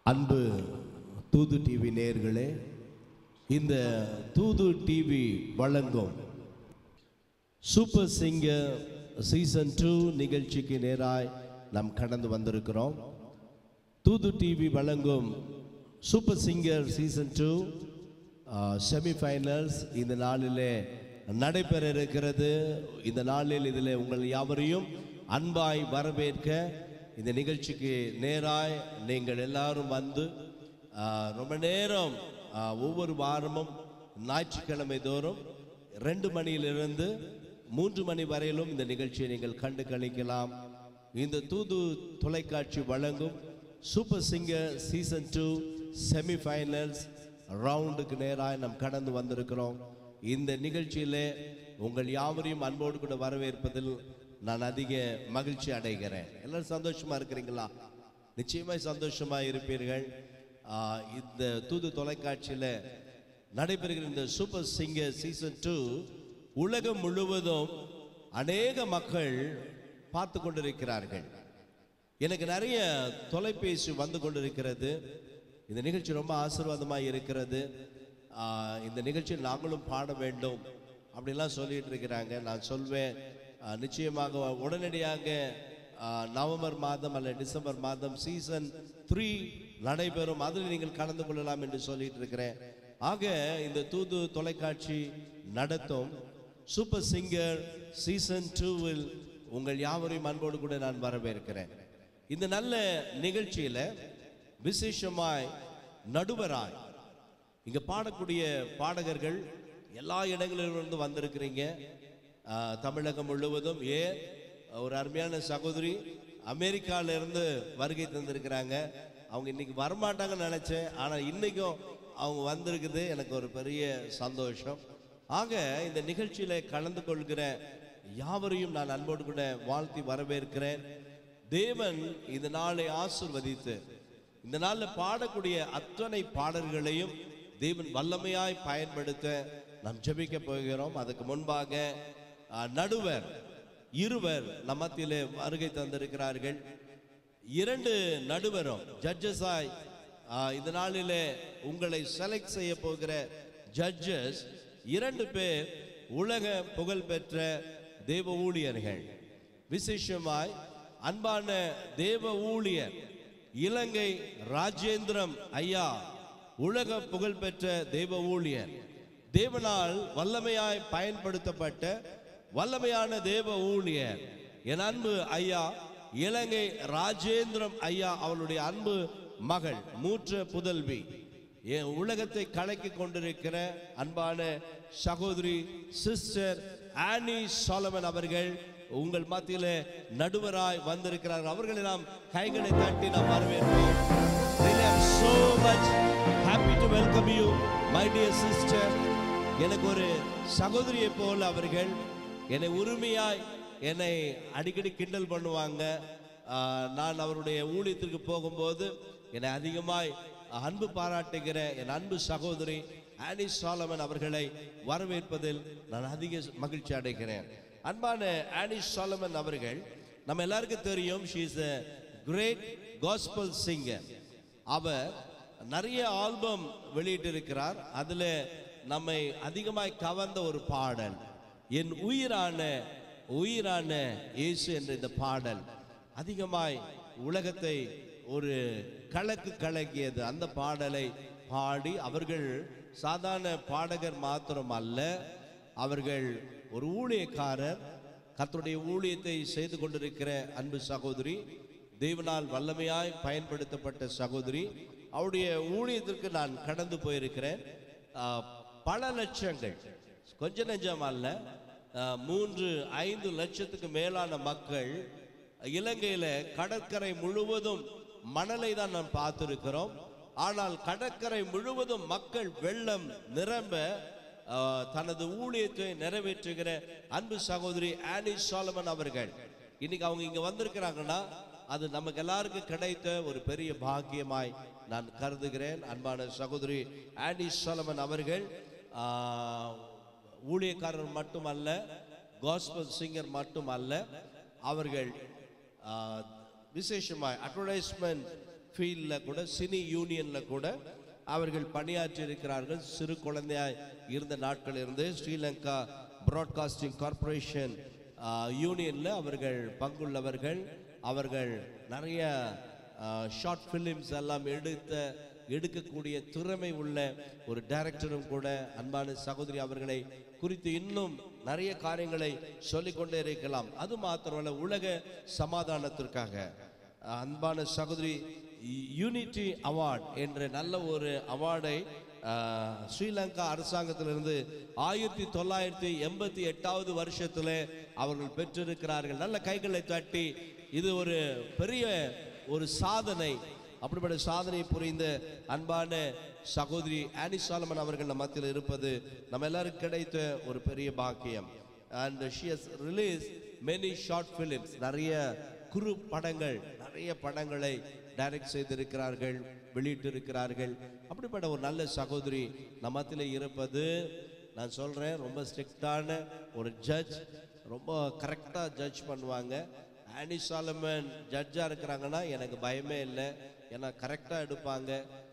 அன்பு தூது டிவி நேயர்களே இந்த தூது டிவி வழங்கும் சூப்பர் சிங்கர் சீசன் டூ நிகழ்ச்சிக்கு நேராய் நாம் கடந்து வந்திருக்கிறோம் தூது டிவி வழங்கும் super singer season two semifinals இந்த நாளிலே நடைபெற இருக்கிறது இந்த நாளில் இதில் உங்கள் யாவரையும் அன்பாய் வரவேற்க இந்த நிகழ்ச்சிக்கு நேராய் நீங்கள் எல்லாரும் வந்து ஆ, ரொம்ப நேரம் ஆ, ஒவ்வொரு வாரமும் ஞாயிற்றுக்கிழமை தோறும் ரெண்டு மணியிலிருந்து மூன்று மணி வரையிலும் இந்த நிகழ்ச்சியை நீங்கள் கண்டு கழிக்கலாம் இந்த தூது தொலைக்காட்சி வழங்கும் super singer season two semifinals ரவுண்டுக்கு நேராக நாம் கடந்து வந்திருக்கிறோம் இந்த நிகழ்ச்சியிலே உங்கள் யாவரையும் அன்போடு கூட வரவேற்பதில் நான் அதிக மகிழ்ச்சி அடைகிறேன் எல்லாரும் சந்தோஷமா இருக்கிறீங்களா நிச்சயமாய் சந்தோஷமா இருப்பீர்கள் ஆஹ் இந்த தூது தொலைக்காட்சியில் நடைபெறுகிற இந்த சூப்பர் சிங்கர் சீசன் டூ உலகம் முழுவதும் அநேக மக்கள் பார்த்து கொண்டிருக்கிறார்கள் எனக்கு நிறைய தொலைபேசி வந்து கொண்டிருக்கிறது இந்த நிகழ்ச்சி ரொம்ப ஆசீர்வாதமாக இருக்கிறது ஆஹ் இந்த நிகழ்ச்சியில் நாங்களும் பாட வேண்டும் அப்படிலாம் சொல்லிட்டு இருக்கிறாங்க நான் சொல்வேன் ஆஹ் நிச்சயமாக உடனடியாக ஆஹ் நவம்பர் மாதம் அல்ல டிசம்பர் மாதம் சீசன் த்ரீ நடைபெறும் அதில் நீங்கள் கலந்து கொள்ளலாம் என்று சொல்லிட்டு இருக்கிறேன் ஆக இந்த தூது தொலைக்காட்சி நடத்தும் சூப்பர் சிங்கர் சீசன் டூவில் உங்கள் யாவரையும் அன்போடு கூட நான் வரவேற்கிறேன் இந்த நல்ல நிகழ்ச்சியில விசேஷமாய் நடுவராய் இங்க பாடக்கூடிய பாடகர்கள் எல்லா இடங்களிலிருந்து வந்திருக்கிறீங்க ஆஹ், தமிழகம் முழுவதும் ஏன் ஒரு அருமையான சகோதரி அமெரிக்கால இருந்து வருகை தந்திருக்கிறாங்க அவங்க இன்னைக்கு வரமாட்டாங்கன்னு நினைச்சேன் ஆனா இன்னைக்கும் அவங்க வந்திருக்குது எனக்கு ஒரு பெரிய சந்தோஷம் ஆக இந்த நிகழ்ச்சியில கலந்து கொள்கிற யாவரையும் நான் அன்போடு கூட வாழ்த்தி வரவேற்கிறேன் தேவன் இந்த நாளை ஆசிர்வதித்து இந்த நாளில் பாடக்கூடிய அத்தனை பாடல்களையும் தேவன் வல்லமையாய் பயன்படுத்த நாம் ஜெபிக்க போகிறோம் அதுக்கு முன்பாக அஹ், நடுவர் இருவர் நம் மத்தியிலே வருகை தந்திருக்கிறார்கள் இரண்டு நடுவரும் ஜட்ஜஸாய் இந்த நாளிலே உங்களை செலக்ட் செய்ய போகிற ஜட்ஜஸ் இரண்டு பேர் உலக புகழ்பெற்ற தேவ ஊழியர்கள் விசேஷமாய் அன்பான தேவ ஊழியர் இலங்கை ராஜேந்திரம் ஐயா உலக புகழ்பெற்ற தேவ ஊழியர் தேவனால் வல்லமையாய் பயன்படுத்தப்பட்ட வல்லமையான தேவ ஊழியர் என் அன்பு ஐயா இலங்கை ராஜேந்திரம் ஐயா அவளுடைய அன்பு மகள் மூற்ற புதல்வி என் உலகத்தை கலக்கி கொண்டிருக்கிற அன்பான சகோதரி சிஸ்டர் ஆனி சாலமன் அவர்கள் உங்கள் மத்தியில நடுவராய் வந்திருக்கிறார்கள் அவர்களை நாம் கைகளை தட்டி நாம் வரவேற்போம் Really, I'm so much happy to welcome you, my dear sister. எனக்கு ஒரு சகோதரியை போல அவர்கள் என்னை உரிமையாய் என்னை அடிக்கடி கிண்டல் பண்ணுவாங்க ஆஹ், நான் அவருடைய ஊழியத்திற்கு போகும்போது என்னை அதிகமாய் அன்பு பாராட்டுகிற என் அன்பு சகோதரி ஆனி சாலமன் அவர்களை வரவேற்பதில் நான் அதிக மகிழ்ச்சி அடைகிறேன் அன்பான ஆனி சாலமன் அவர்கள் நம்ம எல்லாருக்கும் தெரியும் she is a great gospel singer அவர் நிறைய ஆல்பம் வெளியிட்டிருக்கிறார் அதுல நம்மை அதிகமாய் கவர்ந்த ஒரு பாடல் என் உயிரான உயிரான இயேசு என்ற இந்த பாடல் அதிகமாய் உலகத்தை ஒரு கலக்கு கலக்கியது அந்த பாடலை பாடி அவர்கள் சாதாரண பாடகர் மாத்திரம் அல்ல அவர்கள் ஒரு ஊழியக்காரர் கர்த்தருடைய ஊழியத்தை செய்து கொண்டிருக்கிற அன்பு சகோதரி தேவனால் வல்லமையாய் பயன்படுத்தப்பட்ட சகோதரி அவருடைய ஊழியத்திற்கு நான் கடந்து போயிருக்கிறேன் ஆஹ், பல லட்சங்கள் கொஞ்ச நெஞ்சம் அல்ல ஆஹ், மூன்று ஐந்து லட்சத்துக்கு மேலான மக்கள் இலங்கையில கடற்கரை முழுவதும் மணலை தான் நாம் பார்த்திருக்கிறோம் ஆனால் கடற்கரை முழுவதும் மக்கள் வெள்ளம் நிரம்ப ஆஹ், தனது ஊழியத்தை நிறைவேற்றுகிற அன்பு சகோதரி ஆனி சாலமன் அவர்கள் இன்னைக்கு அவங்க இங்க வந்திருக்கிறாங்கன்னா அது நமக்கு எல்லாருக்கும் கிடைத்த ஒரு பெரிய பாக்கியமாய் நான் கருதுகிறேன் அன்பான சகோதரி ஆனி சாலமன் அவர்கள் ஆஹ், ஊழியக்காரர் மட்டுமல்ல காஸ்பல் சிங்கர் மட்டுமல்ல அவர்கள் ஆஹ், விசேஷமாய் அட்வர்டைஸ்மெண்ட் ஃபீல்டில் கூட சினி யூனியனில் கூட அவர்கள் பணியாற்றி இருக்கிறார்கள் சிறு குழந்தையாய் இருந்த நாட்களிலிருந்து ஸ்ரீலங்கா பிராட்காஸ்டிங் கார்ப்பரேஷன் யூனியனில் அவர்கள் பங்குள்ளவர்கள் அவர்கள் நிறைய ஷார்ட் ஃபிலிம்ஸ் எல்லாம் எடுத்த எடுக்கக்கூடிய திறமை உள்ள ஒரு டைரக்டரும் கூட அன்பான சகோதரி அவர்களை குறித்து இன்னும் நிறைய காரியங்களை சொல்லிக்கொண்டே இருக்கலாம் அது மாத்திரமல்ல உலக சமாதானத்திற்காக அன்பான சகோதரி யூனிட்டி அவார்ட் என்ற நல்ல ஒரு அவார்டை ஆஹ், ஸ்ரீலங்கா அரசாங்கத்திலிருந்து ஆயிரத்தி தொள்ளாயிரத்தி எண்பத்தி எட்டாவது வருஷத்துல அவர்கள் பெற்றிருக்கிறார்கள் நல்ல கைகளை தட்டி இது ஒரு பெரிய ஒரு சாதனை அப்படிப்பட்ட சாதனை புரிந்த அன்பான சகோதரி ஆனி சாலமன் அவர்கள் நம்ம மத்தியில் இருப்பது நம்ம எல்லாருக்கும் கிடைத்த ஒரு பெரிய பாக்கியம் and she has release many short films நிறைய குறு படங்கள் நிறைய படங்களை டைரக்ட் செய்திருக்கிறார்கள் வெளியிட்டிருக்கிறார்கள் அப்படிப்பட்ட ஒரு நல்ல சகோதரி நம்ம மத்தியில் இருப்பது நான் சொல்றேன் ரொம்ப ஸ்ட்ரிக்டான ஒரு ஜட்ஜ் ரொம்ப கரெக்டாக ஜட்ஜ் பண்ணுவாங்க ஆனி சாலமன் ஜட்ஜாக இருக்கிறாங்கன்னா எனக்கு பயமே இல்லை ஏன்னா கரெக்டாக எடுப்பாங்க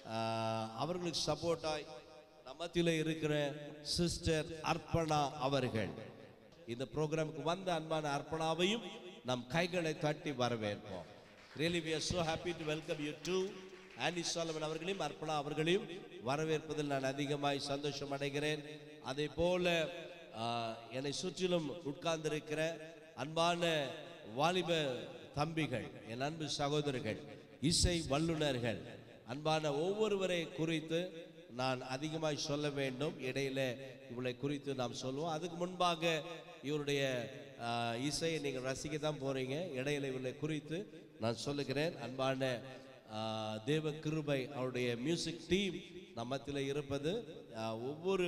ஆஹ் அவர்களுக்கு சப்போர்ட்டாக நம்மத்தில இருக்கிற சிஸ்டர் அர்ப்பணா அவர்கள் இந்த ப்ரோக்ராமுக்கு வந்த அன்பான அர்ப்பணாவையும் நம் கைகளை தட்டி வரவேற்போம் really we are so happy to welcome you to Annie Solomon அவர்களையும் அர்ப்பணா அவர்களையும் வரவேற்பதில் நான் அதிகமாய் சந்தோஷம் அடைகிறேன் அதே போல ஆஹ், என்னை சுற்றிலும் உட்கார்ந்திருக்கிற அன்பான வாலிப தம்பிகள் என் அன்பு சகோதரர்கள் இசை வல்லுனர்கள் அன்பான ஒவ்வொருவரை குறித்து நான் அதிகமாய் சொல்ல வேண்டும் இடையில இவளை குறித்து நாம் சொல்லுவோம் அதுக்கு முன்பாக இவருடைய ஆஹ், இசையை நீங்கள் ரசிக்க தான் போறீங்க இடையில இவளை குறித்து நான் சொல்லுகிறேன் அன்பான ஆஹ், தேவ கிருபை அவருடைய மியூசிக் டீம் நம்ம மத்தியில் இருப்பது ஆஹ், ஒவ்வொரு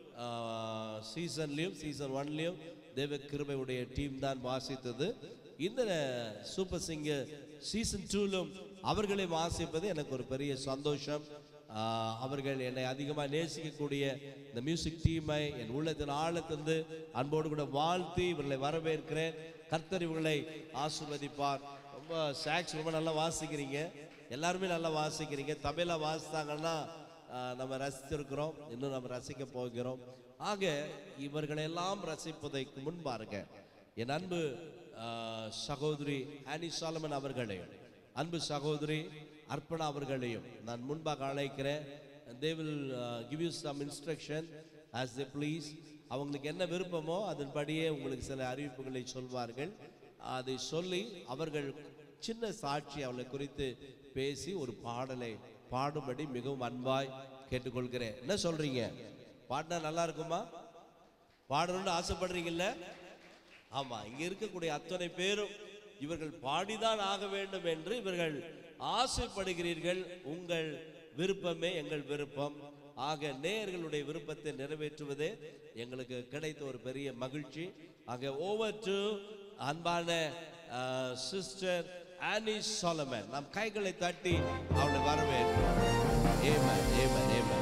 சீசன்லேயும் சீசன் ஒன்லேயும் தேவ கிருபையுடைய டீம் தான் வாசித்தது இந்த சூப்பர் சிங்கர் சீசன் டூலும் அவர்களை வாசிப்பது எனக்கு ஒரு பெரிய சந்தோஷம் ஆஹ், அவர்கள் என்னை அதிகமாக நேசிக்கக்கூடிய இந்த மியூசிக் டீமை என் உள்ளத்தின் ஆழத்திலிருந்து அன்போடு கூட வாழ்த்தி இவர்களை வரவேற்கிறேன் கர்த்தர் இவர்களை ஆசிர்வதிப்பார் ரொம்ப சாக்ஸ் ரொம்ப நல்லா வாசிக்கிறீங்க எல்லாருமே நல்லா வாசிக்கிறீங்க தபேலா வாசித்தாங்கன்னா ஆஹ், நம்ம ரசித்திருக்கிறோம் இன்னும் நம்ம ரசிக்க போகிறோம் ஆக இவர்களெல்லாம் ரசிப்பதற்கு முன்பாருங்க என் அன்பு ஆஹ், சகோதரி ஆனி சாலமன் அவர்களையும் அன்பு சகோதரி அர்ப்பணா அவர்களையும் நான் முன்பாக அழைக்கிறேன் they will give you some instruction as they please அவங்களுக்கு என்ன விருப்பமோ அதன்படியே உங்களுக்கு சில அறிவிப்புகளை சொல்வார்கள் அதை சொல்லி அவர்கள் சின்ன சாட்சி அவளை குறித்து பேசி ஒரு பாடலை பாடும்படி மிகவும் அன்பாய் கேட்டுக்கொள்கிறேன் என்ன சொல்றீங்க பாடினா நல்லா இருக்குமா பாடணும்னு ஆசைப்படுறீங்கல்ல ஆமா இங்க இருக்கக்கூடிய அத்தனை பேரும் இவர்கள் பாடிதான் ஆக வேண்டும் என்று இவர்கள் ஆசைப்படுகிறீர்கள் உங்கள் விருப்பமே எங்கள் விருப்பம் ஆக நேயர்களுடைய விருப்பத்தை நிறைவேற்றுவதே எங்களுக்கு கிடைத்த ஒரு பெரிய மகிழ்ச்சி ஆக ஓவர் டு அன்பான சிஸ்டர் ஆனி சாலமன் நம் கைகளை தட்டி அவளை வரவேற்போம் amen amen amen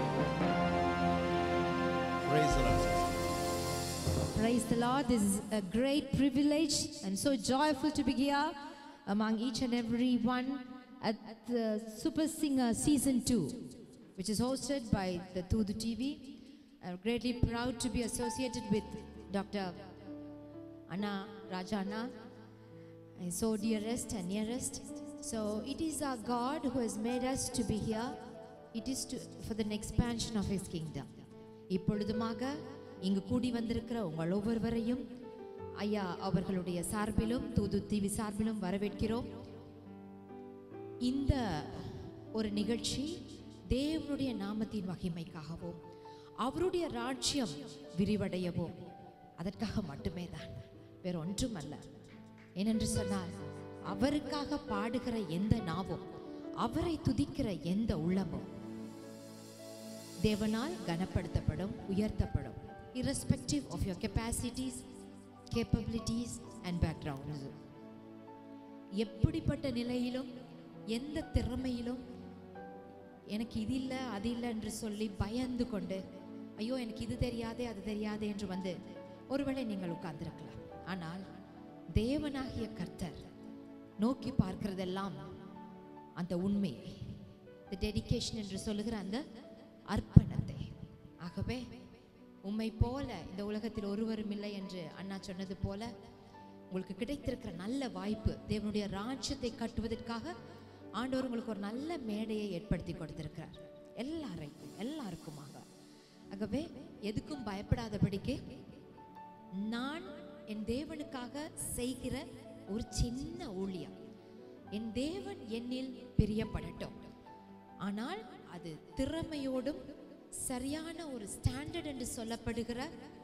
Praise the Lord, sister. Praise the Lord. This is a great privilege and so joyful to be here among each and every one at the Super Singer Season 2, which is hosted by the Tudu TV. I'm greatly proud to be associated with Dr. Anna Rajana, and so dearest and nearest. So it is our God who has made us to be here. It is to, for the expansion of His kingdom. இப்பொழுதுமாக இங்கு கூடி வந்திருக்கிற உங்கள் ஒவ்வொருவரையும் ஐயா அவர்களுடைய சார்பிலும் தூது டிவி சார்பிலும் வரவேற்கிறோம் இந்த ஒரு நிகழ்ச்சி தேவனுடைய நாமத்தின் மகிமைக்காகவும் அவருடைய ராஜ்யம் விரிவடையவும் அதற்காக மட்டுமே தான் வேற ஒன்றுமல்ல ஏனென்று சொன்னால் அவருக்காக பாடுகிற எந்த நாவும் அவரை துதிக்கிற எந்த உள்ளமும் தேவனால் கனப்படுத்தப்படும் உயர்த்தப்படும் irrespective of your capacities capabilities and backgrounds எப்படிப்பட்ட நிலையிலும் எந்த திறமையிலும் எனக்கு இது இல்லை அது இல்லை என்று சொல்லி பயந்து கொண்டு ஐயோ எனக்கு இது தெரியாதே அது தெரியாதே என்று வந்து ஒருவேளை நீங்கள் உட்கார்ந்திருக்கலாம் ஆனால் தேவனாகிய கர்த்தர் நோக்கி பார்க்கிறதெல்லாம் அந்த உண்மையை the டெடிகேஷன் என்று சொல்லுகிற அந்த அர்ப்பணத்தை ஆகவே உம்மை போல இந்த உலகத்தில் ஒருவரும் இல்லை என்று அண்ணா சொன்னது போல உங்களுக்கு கிடைத்திருக்கிற நல்ல வாய்ப்பு தேவனுடைய ராஜ்யத்தை கட்டுவதற்காக ஆண்டவர் உங்களுக்கு ஒரு நல்ல மேடையை ஏற்படுத்தி கொடுத்திருக்கிறார் எல்லாரையும் எல்லாருக்குமாக ஆகவே எதுக்கும் பயப்படாதபடிக்கு நான் என் தேவனுக்காக செய்கிற ஒரு சின்ன ஊழியம் என் தேவன் என்னில் பிரியப்படட்டும் ஆனால் அது திறமையோடும் சரியான ஒரு ஸ்டாண்டர்ட் என்று சொல்லப்படுகிற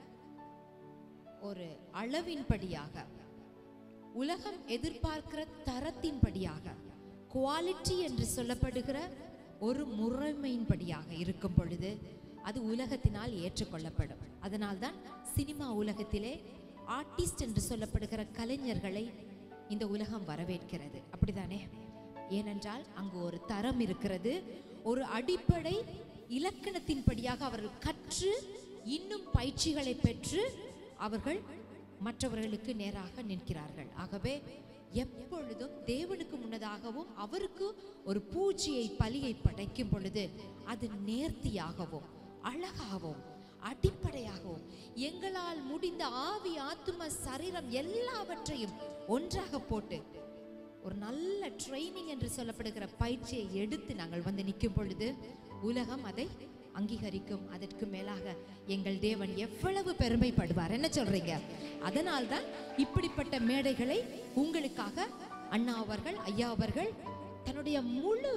ஒரு அளவின்படியாக உலகம் எதிர்பார்க்கிற தரத்தின்படியாக குவாலிட்டி என்று சொல்லப்படுகிற ஒரு முறைமையின்படியாக இருக்கும் பொழுது அது உலகத்தினால் ஏற்றுக்கொள்ளப்படும் அதனால்தான் சினிமா உலகத்திலே ஆர்டிஸ்ட் என்று சொல்லப்படுகிற கலைஞர்களை இந்த உலகம் வரவேற்கிறது அப்படிதானே ஏனென்றால் அங்கு ஒரு தரம் இருக்கிறது ஒரு அடிப்படை இலக்கணத்தின்படியாக அவர்கள் கற்று இன்னும் பயிற்சிகளை பெற்று அவர்கள் மற்றவர்களுக்கு நேராக நிற்கிறார்கள் ஆகவே எப்பொழுதும் தேவனுக்கு முன்னதாகவும் அவருக்கு ஒரு பூஜையை பலியை படைக்கும் பொழுது அது நேர்த்தியாகவும் அழகாகவும் அடிப்படையாகவும் எங்களால் முடிந்த ஆவி ஆத்தும சரீரம் எல்லாவற்றையும் ஒன்றாக போட்டு ஒரு நல்ல ட்ரைனிங் என்று சொல்லப்படுகிற பயிற்சியை எடுத்து நாங்கள் வந்து நிற்கும் பொழுது உலகம் அதை அங்கீகரிக்கும் அதற்கு மேலாக எங்கள் தேவன் எவ்வளவு பெருமைப்படுவார் என்ன சொல்றீங்க அதனால்தான் இப்படிப்பட்ட மேடைகளை உங்களுக்காக அண்ணா அவர்கள் ஐயா அவர்கள் தன்னுடைய முழு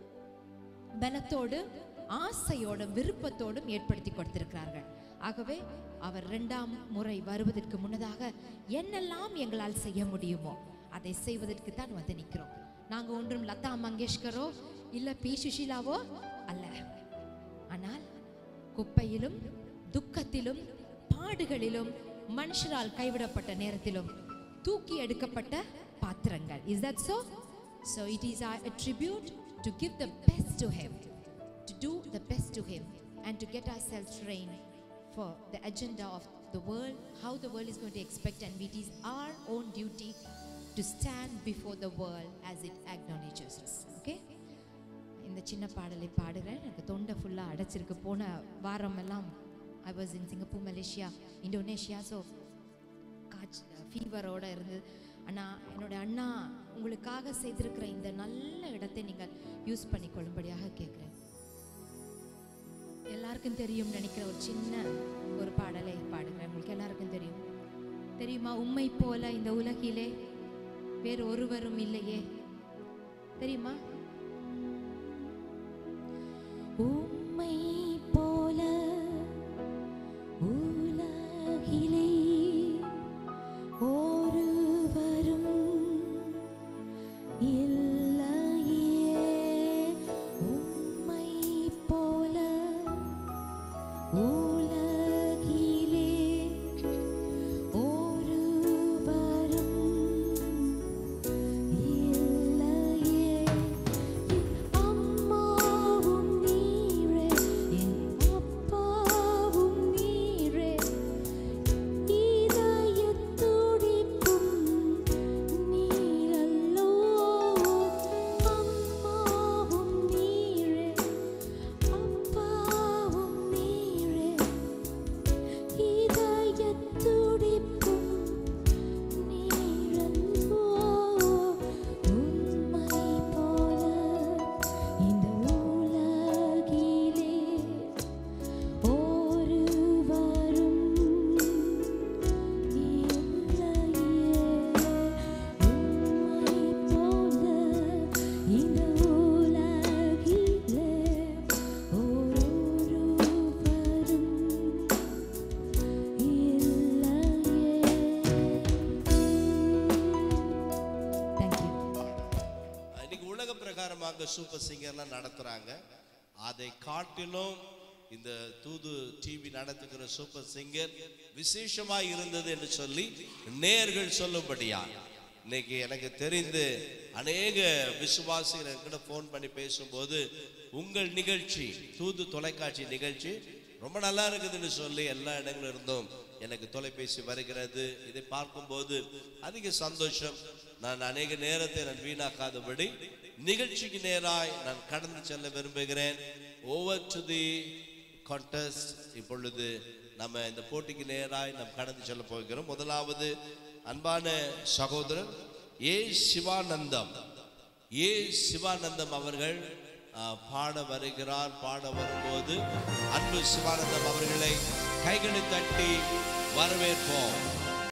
பலத்தோடு ஆசையோடும் விருப்பத்தோடும் ஏற்படுத்தி கொடுத்திருக்கிறார்கள் ஆகவே அவர் இரண்டாம் முறை வருவதற்கு முன்னதாக என்னெல்லாம் எங்களால் செய்ய முடியுமோ அதை செய்வதற்கு தான் வந்து நிற்கிறோம் நாங்க ஒன்றும் லதா மங்கேஷ்கரோ இல்ல பி சுஷீலாவோ அல்ல ஆனால் குப்பையிலும் துக்கத்திலும் பாடுகளிலும் மனுஷரால் கைவிடப்பட்ட நேரத்திலும் தூக்கி எடுக்கப்பட்ட பாத்திரங்கள் is that so so it is our attribute to give the best to him to do the best to him and to get ourselves trained for the agenda of the world how the world is going to expect and it is our own duty to stand before the world as it acknowledges us okay இந்த சின்ன பாடலை பாடுறேன் எனக்கு தொண்டை ஃபுல்லாக அடைச்சிருக்கு போன வாரம் எல்லாம் I was in Singapore Malaysia Indonesia so காய்ச்ச ஃபீவரோட இருந்து அண்ணா என்னோட அண்ணா உங்களுக்காக செய்திருக்கிற இந்த நல்ல இடத்தை நீங்கள் யூஸ் பண்ணிக்கொள்ளும்படியாக கேட்குறேன் எல்லாருக்கும் தெரியும் நினைக்கிற ஒரு சின்ன ஒரு பாடலை பாடுகிறேன் உங்களுக்கு எல்லாருக்கும் தெரியும் தெரியுமா உம்மை போல இந்த உலகிலே வேறு ஒருவரும் இல்லையே தெரியுமா உம்மை போல உலகிலே ஒருவரும் இல்லையே உம்மை போல உலகிலே ஒருவரும் இல்லையே அம்மாவும் நீரே என் அப்பாவும் நீரே இதயத்துடிப்பும் நீரல்லோ அம்மாவும் நீரே அப்பாவும் நீரே இதயத்துடிப்பும் நீரல்லோ உம்மை போல இந்த உலகிலே ஒருவரும் இல்லையே உம்மை போல இந்த உலகிலே ஒருவரும் இல்லையே தேங்க்யூ இன்னைக்கு உலக பிரகாரமாக சூப்பர் சிங்கர்லாம் நடத்துறாங்க அதை காட்டிலும் இந்த தூது டிவி நடத்துகிற சூப்பர் சிங்கர் விசேஷமா இருந்தது என்று சொல்லி நேர்கள் சொல்லும்படியா இன்னைக்கு எனக்கு தெரிந்து அநேக விசுவாசிகள் என்கிட்ட ஃபோன் பண்ணி பேசும்போது உங்கள் நிகழ்ச்சி தூது தொலைக்காட்சி நிகழ்ச்சி ரொம்ப நல்லா இருக்குதுன்னு சொல்லி எல்லா இடங்களும் இருந்தும் எனக்கு தொலைபேசி வருகிறது இதை பார்க்கும்போது அதிக சந்தோஷம் நான் அநேக நேரத்தை நான் வீணாக்காதபடி நிகழ்ச்சிக்கு நேராய் நான் கடந்து செல்ல விரும்புகிறேன் ஓவர் டு தி கான்டெஸ்ட் இப்பொழுது நம்ம இந்த போட்டிக்கு நேராய் நாம் கடந்து செல்ல போகிறோம் முதலாவது அன்பான சகோதரர் ஏ சிவானந்தம் ஏ சிவானந்தம் அவர்கள் ஆ, பாட வருகிறார் பாட வரும்போது அன்பு சிவானந்தம் அவர்களை கைகளை தட்டி வரவேற்போம்